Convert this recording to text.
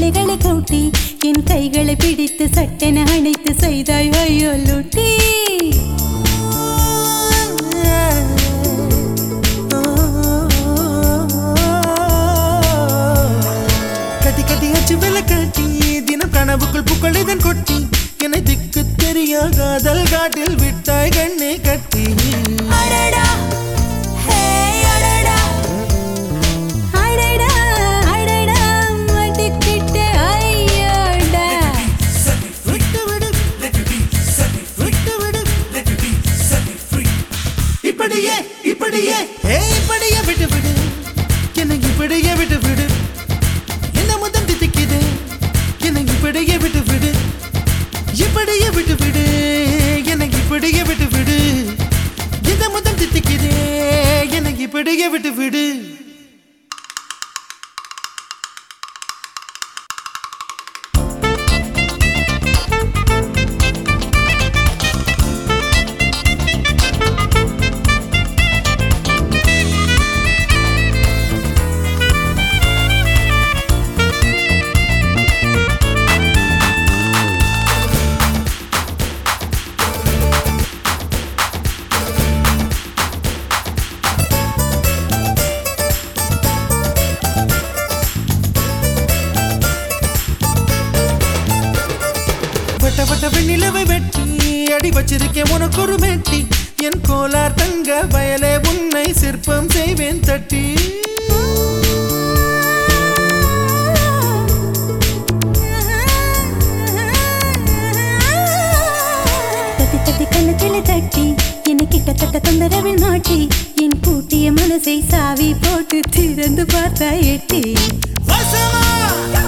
வேலைகளை கூட்டி என் கைகளை பிடித்து சட்டென அணைத்து செய்தாய் ஐயோ லூட்டி கட்டி கட்டி அச்சு விலை காட்டி தினம் கனவுக்குள் புகழிதன் கொட்டி என்னை திக்கு தெரியா காதல் காட்டில் விட்டாய் கண்ணை கட்டி அடடா ஹே அடடா அடடா அடடா மடிக்கிட்ட ஐயோடா விட்டு விடு விட்டு விடு இப்படியே இப்படியே ஏ இப்படியே விட்டு விடு என்னை இப்படியே விட்டு விடு என்ன முதம் தித்திக்குது என்னை இப்படியே விட்டு விடு இப்படியே விட்டு விடு என்னை இப்படியே விட்டு விடு இந்த முதம் தித்திக்குது என்னை இப்படியே விட்டு விடு வட்ட வட்ட வெண்ணிலவை வெட்டி அடி வச்சிருக்கேன் உனக்கு ஒரு மெட்டி என் கோலார் தங்க வயலே உன்னை சிற்பம் செய்வேன் தட்டி தட்டி தட்டி கண்ணத்தில தட்டி என்னை கிட்டத்தட்ட தொந்தரவில் மாட்டி என் பூட்டிய மனசை சாவி போட்டு திறந்து பார்த்தா எட்டி வசமா